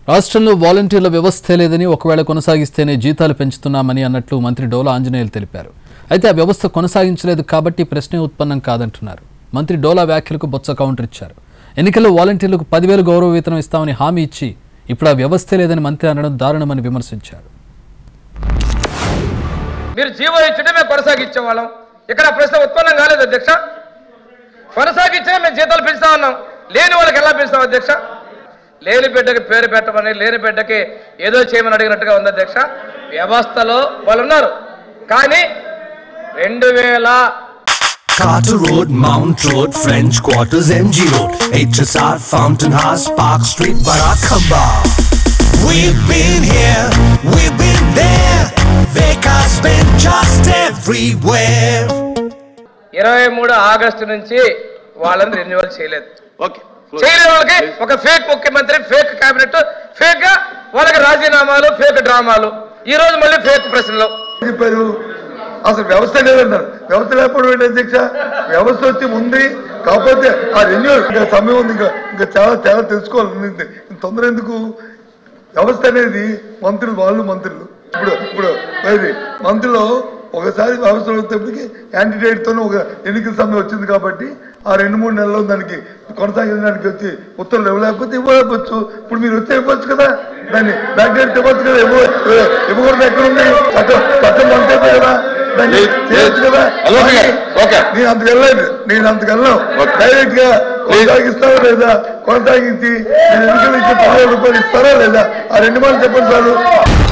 రాష్ట్రంలో వాలంటీర్ల వ్యవస్థే లేదని ఒకవేళ కొనసాగిస్తేనే జీతాలు పెంచుతున్నామని అన్నట్లు మంత్రి డోలా ఆంజనేయులు తెలిపారు అయితే ఆ వ్యవస్థ కొనసాగించలేదు కాబట్టి ప్రశ్నే ఉత్పన్నం కాదంటున్నారు మంత్రి డోలా వ్యాఖ్యలకు బొత్స కౌంటర్ ఇచ్చారు ఎన్నికల్లో వాలంటీర్లకు పదివేలు గౌరవ వేతనం ఇస్తామని హామీ ఇచ్చి ఇప్పుడు ఆ వ్యవస్థే లేదని మంత్రి అనడం దారుణమని విమర్శించారు మీరు జీవో ఇచ్చుంటే మేము కొనసాగించే వాళ్ళం ఇక్కడ ఆ ప్రశ్న ఉత్పన్నం కాలేదు అధ్యక్ష కొనసాగించే మేము జీతాలు పెంచుతా ఉన్నాం లేని వాళ్ళకి ఎలా పెంచుతాం అధ్యక్ష లేని బిడ్డకి పేరు పెట్టమని లేని బిడ్డకి ఏదో చేయమని అడిగినట్టుగా ఉంది అధ్యక్ష వ్యవస్థలో వాళ్ళు ఉన్నారు కానీ రెండు వేల Carter Road, Mount Road, French Quarters, MG Road, HSR, Fountain House, Park Street, Barakamba. We've been here, we've been there. Vekas been just everywhere. ఇరవై మూడు ఆగస్టు నుంచి వాళ్ళని రెన్యువల్ చేయలేదు ఓకే చేయలేని వాళ్ళకి ఒక ఫేక్ ముఖ్యమంత్రి ఫేక్ కేబినెట్ ఫేక్ గా వాళ్ళకి రాజీనామాలు ఫేక్ డ్రామాలు ఈ రోజు మళ్ళీ ఫేక్ ప్రశ్నలు చెప్పారు అసలు వ్యవస్థ లేదన్నారు వ్యవస్థ లేకపోవడం ఏంటి అధ్యక్ష వ్యవస్థ వచ్చి ఉంది కాకపోతే ఆ రెన్యూవల్ ఇంకా సమయం ఉంది ఇంకా ఇంకా చాలా చాలా తెలుసుకోవాలి ఉంది. ఇంత తొందర ఎందుకు వ్యవస్థ అనేది మంత్రులు వాళ్ళు మంత్రులు ఇప్పుడు ఇప్పుడు మరి మంత్రులు ఒకసారి వ్యవస్థ వచ్చేప్పటికి యాంటీడేట్ తోనే ఒక ఎన్నికల సమయం వచ్చింది కాబట్టి ఆ రెండు మూడు నెలల్లో దానికి కొనసాగించడానికి వచ్చి ఉత్తర్వులు ఇవ్వలేకపోతే ఇవ్వలేకపోవచ్చు ఇప్పుడు మీరు వచ్చి ఇవ్వచ్చు కదా దాన్ని బ్యాక్ డేట్ ఇవ్వచ్చు కదా ఇవ్వ ఇవ్వకూడదు ఎక్కడ ఉంది చట్టం చట్టం అంతే కదా దాన్ని చేయొచ్చు కదా అలోక్ గారు, ఓకే. నేను అంతకు వెళ్ళలేదు నేను అంతకు వెళ్ళను డైరెక్ట్ గా కొనసాగిస్తారా లేదా కొనసాగించి నేను ఎన్నికలు ఇచ్చి పదివేల రూపాయలు ఇస్తారా లేదా ఆ రెండు మాటలు చెప్పండి సార్